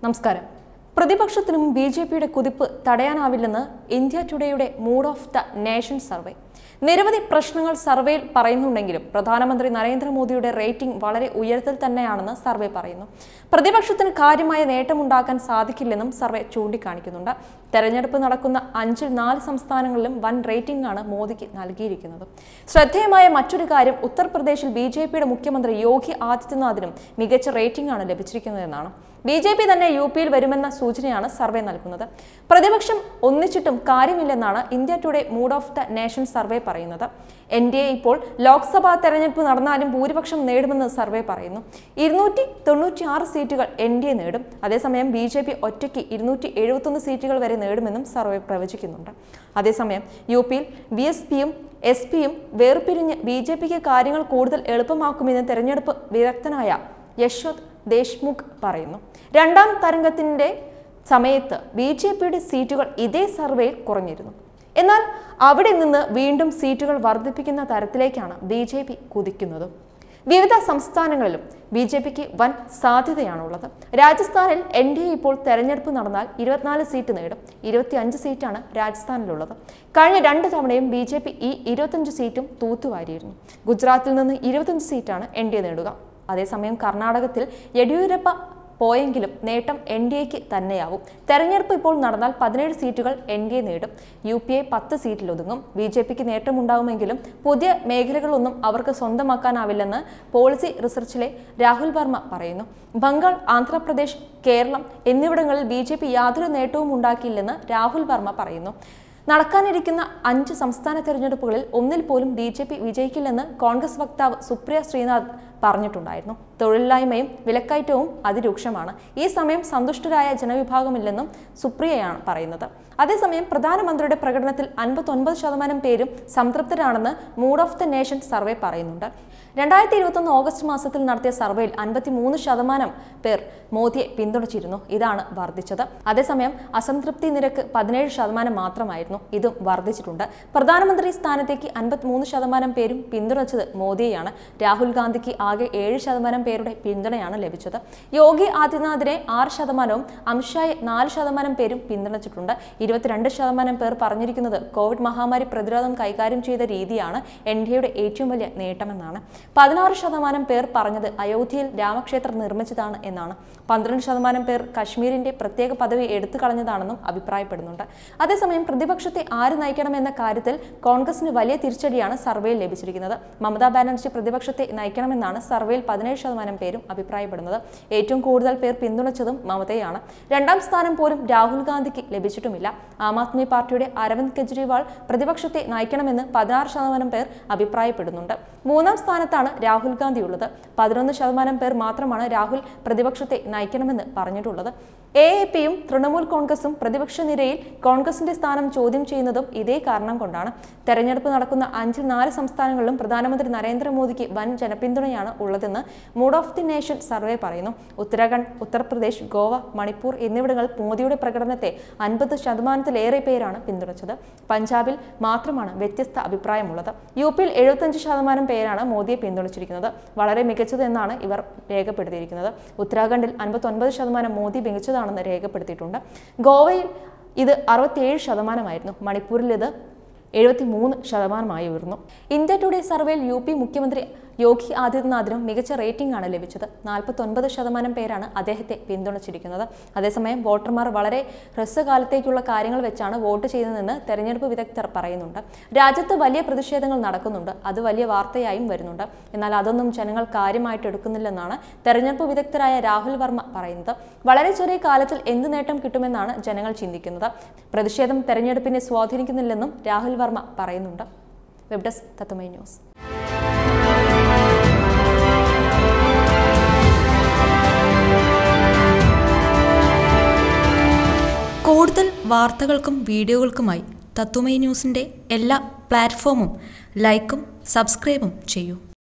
നമസ്കാരം പ്രതിപക്ഷത്തിനും B J പിയുടെ കുതിപ്പ് തടയാനാവില്ലെന്ന് ഇന്ത്യ ടുഡേയുടെ mood of the nation survey നിരവധി പ്രശ്നങ്ങൾ സർവേയിൽ പറയുന്നുണ്ടെങ്കിലും പ്രധാനമന്ത്രി നരേന്ദ്രമോദിയുടെ റേറ്റിംഗ് വളരെ ഉയരത്തിൽ തന്നെയാണെന്ന് സർവേ പറയുന്നു പ്രതിപക്ഷത്തിന് കാര്യമായ നേട്ടമുണ്ടാക്കാൻ സാധിക്കില്ലെന്നും സർവേ ചൂണ്ടിക്കാണിക്കുന്നുണ്ട് തെരഞ്ഞെടുപ്പ് നടക്കുന്ന അഞ്ചിൽ നാല് സംസ്ഥാനങ്ങളിലും വൻ റേറ്റിംഗ് ആണ് മോദിക്ക് നൽകിയിരിക്കുന്നത് ശ്രദ്ധേയമായ മറ്റൊരു കാര്യം ഉത്തർപ്രദേശിൽ ബി ജെ പിയുടെ മുഖ്യമന്ത്രി യോഗി ആദിത്യനാഥിനും മികച്ച റേറ്റിംഗ് ആണ് ലഭിച്ചിരിക്കുന്നതെന്നാണ് ബി ജെ പി തന്നെ യു പിയിൽ വരുമെന്ന സൂചനയാണ് സർവേ നൽകുന്നത് പ്രതിപക്ഷം ഒന്നിച്ചിട്ടും കാര്യമില്ലെന്നാണ് India today mood of the nation survey പറയുന്നത് എൻ ഡി എ ഇപ്പോൾ ലോക്സഭാ തെരഞ്ഞെടുപ്പ് നടന്നാലും ഭൂരിപക്ഷം നേടുമെന്ന് സർവേ പറയുന്നു ഇരുന്നൂറ്റി തൊണ്ണൂറ്റി ആറ് സീറ്റുകൾ എൻ ഡി എ നേടും അതേസമയം ബി ജെ പി ഒറ്റയ്ക്ക് ഇരുന്നൂറ്റി എഴുപത്തൊന്ന് സീറ്റുകൾ വരെ നേടുമെന്നും സർവേ പ്രവചിക്കുന്നുണ്ട് അതേസമയം യു പിയിൽ ബി എസ് പിയും എസ് പിയും വേർപിരിഞ്ഞ് ബി ജെ പിക്ക് കാര്യങ്ങൾ കൂടുതൽ എളുപ്പമാക്കുമെന്ന് തെരഞ്ഞെടുപ്പ് വിദഗ്ധനായ യശ്വന്ത് ദേശ്മുഖ് പറയുന്നു രണ്ടാം തരംഗത്തിന്റെ സമയത്ത് ബി ജെ പിയുടെ സീറ്റുകൾ ഇതേ സർവേയിൽ കുറഞ്ഞിരുന്നു എന്നാൽ അവിടെ നിന്ന് വീണ്ടും സീറ്റുകൾ വർദ്ധിപ്പിക്കുന്ന തരത്തിലേക്കാണ് ബി ജെ പി കുതിക്കുന്നത് വിവിധ സംസ്ഥാനങ്ങളിലും ബി ജെ പിക്ക് വൻ സാധ്യതയാണുള്ളത് രാജസ്ഥാനിൽ എൻ ഡി എ ഇപ്പോൾ തെരഞ്ഞെടുപ്പ് നടന്നാൽ ഇരുപത്തിനാല് സീറ്റ് നേടും ഇരുപത്തിയഞ്ച് സീറ്റാണ് രാജസ്ഥാനിലുള്ളത് കഴിഞ്ഞ രണ്ട് തവണയും ബി ജെ പി ഈ ഇരുപത്തഞ്ച് സീറ്റും തൂത്തുവാരിയിരുന്നു ഗുജറാത്തിൽ നിന്ന് ഇരുപത്തഞ്ച് സീറ്റാണ് എൻ ഡി എ നേടുക അതേസമയം കർണാടകത്തിൽ യെഡിയൂരപ്പ പോയെങ്കിലും നേട്ടം എൻ ഡി എക്ക് തന്നെയാവും തെരഞ്ഞെടുപ്പ് ഇപ്പോൾ നടന്നാൽ പതിനേഴ് സീറ്റുകൾ എൻ ഡി എ നേടും യു പി എ പത്ത് സീറ്റിലൊതുങ്ങും ബി ജെ പിക്ക് നേട്ടമുണ്ടാവുമെങ്കിലും പുതിയ മേഖലകളൊന്നും അവർക്ക് സ്വന്തമാക്കാനാവില്ലെന്ന് പോളിസി റിസർച്ചിലെ രാഹുൽ വർമ്മ പറയുന്നു ബംഗാൾ ആന്ധ്രാപ്രദേശ് കേരളം എന്നിവിടങ്ങളിൽ ബി ജെ പി യാതൊരു നേട്ടവും ഉണ്ടാക്കിയില്ലെന്ന് രാഹുൽ വർമ്മ പറയുന്നു നടക്കാനിരിക്കുന്ന അഞ്ച് സംസ്ഥാന തെരഞ്ഞെടുപ്പുകളിൽ ഒന്നിൽ പോലും ബി ജെ പി വിജയിക്കില്ലെന്ന് കോൺഗ്രസ് വക്താവ് സുപ്രിയ ശ്രീനാഥ് പറഞ്ഞിട്ടുണ്ടായിരുന്നു തൊഴിലില്ലായ്മയും വിലക്കയറ്റവും അതിരൂക്ഷമാണ് ഈ സമയം സന്തുഷ്ടരായ ജനവിഭാഗമില്ലെന്നും സുപ്രിയയാണ് പറയുന്നത് അതേസമയം പ്രധാനമന്ത്രിയുടെ പ്രകടനത്തിൽ അൻപത്തൊൻപത് ശതമാനം പേരും സംതൃപ്തരാണെന്ന് mood of the nation survey പറയുന്നുണ്ട് രണ്ടായിരത്തി ഇരുപത്തൊന്ന് ഓഗസ്റ്റ് മാസത്തിൽ നടത്തിയ സർവേയിൽ അൻപത്തിമൂന്ന് ശതമാനം പേർ മോദിയെ പിന്തുണച്ചിരുന്നു ഇതാണ് വർദ്ധിച്ചത് അതേസമയം അസംതൃപ്തി നിരക്ക് പതിനേഴ് ശതമാനം മാത്രമായിരുന്നു ഇതും വർദ്ധിച്ചിട്ടുണ്ട് പ്രധാനമന്ത്രി സ്ഥാനത്തേക്ക് അൻപത്തിമൂന്ന് ശതമാനം പേരും പിന്തുണച്ചത് മോദിയെയാണ് രാഹുൽ ഗാന്ധിക്ക് ആകെ ഏഴ് ശതമാനം പേരുടെ പിന്തുണയാണ് ലഭിച്ചത് യോഗി ആദിത്യനാഥിനെ ആറ് ശതമാനവും അമിത്ഷായെ നാല് ശതമാനം പേരും പിന്തുണച്ചിട്ടുണ്ട് ഇരുപത്തിരണ്ട് ശതമാനം പേർ പറഞ്ഞിരിക്കുന്നത് കോവിഡ് മഹാമാരി പ്രതിരോധം കൈകാര്യം ചെയ്ത രീതിയാണ് എൻ ഡി എയുടെ ഏറ്റവും വലിയ നേട്ടമെന്നാണ് പതിനാറ് ശതമാനം പേർ പറഞ്ഞത് അയോധ്യയിൽ രാമക്ഷേത്രം നിർമ്മിച്ചതാണ് എന്നാണ് പന്ത്രണ്ട് ശതമാനം പേർ കശ്മീരിന്റെ പ്രത്യേക പദവി എടുത്തു കളഞ്ഞതാണെന്നും അഭിപ്രായപ്പെടുന്നുണ്ട് അതേസമയം പ്രതിപക്ഷത്തെ ആര് നയിക്കണമെന്ന കാര്യത്തിൽ കോൺഗ്രസിന് വലിയ തിരിച്ചടിയാണ് സർവേയിൽ ലഭിച്ചിരിക്കുന്നത് മമതാ ബാനർജി പ്രതിപക്ഷത്തെ നയിക്കണമെന്നാണ് സർവേയിൽ പതിനേഴ് ശതമാനം പേരും അഭിപ്രായപ്പെടുന്നത് ഏറ്റവും കൂടുതൽ പേർ പിന്തുണച്ചതും മമതയാണ് രണ്ടാം സ്ഥാനം പോലും രാഹുൽ ഗാന്ധിക്ക് ലഭിച്ചിട്ടുമില്ല ആം ആദ്മി പാർട്ടിയുടെ അരവിന്ദ് കെജ്രിവാൾ പ്രതിപക്ഷത്തെ നയിക്കണമെന്ന് പതിനാറ് ശതമാനം പേർ അഭിപ്രായപ്പെടുന്നുണ്ട് മൂന്നാം സ്ഥാനത്താണ് രാഹുൽ ഗാന്ധി ഉള്ളത് പതിനൊന്ന് ശതമാനം പേർ മാത്രമാണ് രാഹുൽ പ്രതിപക്ഷത്തെ നയിക്കണമെന്ന് പറഞ്ഞിട്ടുള്ളത് എ എ പിയും തൃണമൂൽ കോൺഗ്രസും പ്രതിപക്ഷ നിരയിൽ കോൺഗ്രസിന്റെ സ്ഥാനം ചോദ്യം ചെയ്യുന്നതും ഇതേ കാരണം കൊണ്ടാണ് തെരഞ്ഞെടുപ്പ് നടക്കുന്ന അഞ്ചിൽ നാല് സംസ്ഥാനങ്ങളിലും പ്രധാനമന്ത്രി നരേന്ദ്രമോദിക്ക് വൻ ജനപിന്തുണയാണ് ഉള്ളതെന്ന് mood of the nation survey പറയുന്നു ഉത്തരാഖണ്ഡ് ഉത്തർപ്രദേശ് ഗോവ മണിപ്പൂർ എന്നിവിടങ്ങളിൽ മോദിയുടെ പ്രകടനത്തെ അൻപത് ശതമാനത്തിലേറെ പേരാണ് പിന്തുണച്ചത് പഞ്ചാബിൽ മാത്രമാണ് വ്യത്യസ്ത അഭിപ്രായമുള്ളത് യു പിയിൽ എഴുപത്തഞ്ച് ശതമാനം പേരാണ് മോദിയെ പിന്തുണച്ചിരിക്കുന്നത് വളരെ മികച്ചത് എന്നാണ് ഇവർ രേഖപ്പെടുത്തിയിരിക്കുന്നത് ഉത്തരാഖണ്ഡിൽ അൻപത്തൊൻപത് ശതമാനം മോദി മികച്ചതാണെന്ന് രേഖപ്പെടുത്തിയിട്ടുണ്ട് ഗോവയിൽ ഇത് അറുപത്തിയേഴ് ശതമാനമായിരുന്നു മണിപ്പൂരിൽ ഇത് എഴുപത്തി മൂന്ന് ശതമാനമായി ഉയർന്നു ഇന്ത്യ ടുഡേ സർവേയിൽ യു പി മുഖ്യമന്ത്രി യോഗി ആദിത്യനാഥിനും മികച്ച റേറ്റിംഗ് ആണ് ലഭിച്ചത് നാൽപ്പത്തൊൻപത് ശതമാനം പേരാണ് അദ്ദേഹത്തെ പിന്തുണച്ചിരിക്കുന്നത് അതേസമയം വോട്ടർമാർ വളരെ ഹ്രസ്വകാലത്തേക്കുള്ള കാര്യങ്ങൾ വെച്ചാണ് വോട്ട് ചെയ്തതെന്ന് തെരഞ്ഞെടുപ്പ് വിദഗ്ധർ പറയുന്നുണ്ട് രാജ്യത്ത് വലിയ പ്രതിഷേധങ്ങൾ നടക്കുന്നുണ്ട് അത് വലിയ വാർത്തയായും വരുന്നുണ്ട് എന്നാൽ അതൊന്നും ജനങ്ങൾ കാര്യമായിട്ട് എടുക്കുന്നില്ലെന്നാണ് തെരഞ്ഞെടുപ്പ് വിദഗ്ധരായ രാഹുൽ വർമ്മ പറയുന്നത് വളരെ ചെറിയ കാലത്തിൽ എന്ത് നേട്ടം കിട്ടുമെന്നാണ് ജനങ്ങൾ ചിന്തിക്കുന്നത് പ്രതിഷേധം തെരഞ്ഞെടുപ്പിനെ സ്വാധീനിക്കുന്നില്ലെന്നും രാഹുൽ വർമ്മ പറയുന്നുണ്ട് വെബ് ഡെസ്ക് തത്തുമൈ ന്യൂസ് കൂടുതൽ വാർത്തകൾക്കും വീഡിയോകൾക്കുമായി തത്തുമൈ ന്യൂസിൻ്റെ എല്ലാ പ്ലാറ്റ്ഫോമും ലൈക്കും സബ്സ്ക്രൈബും ചെയ്യൂ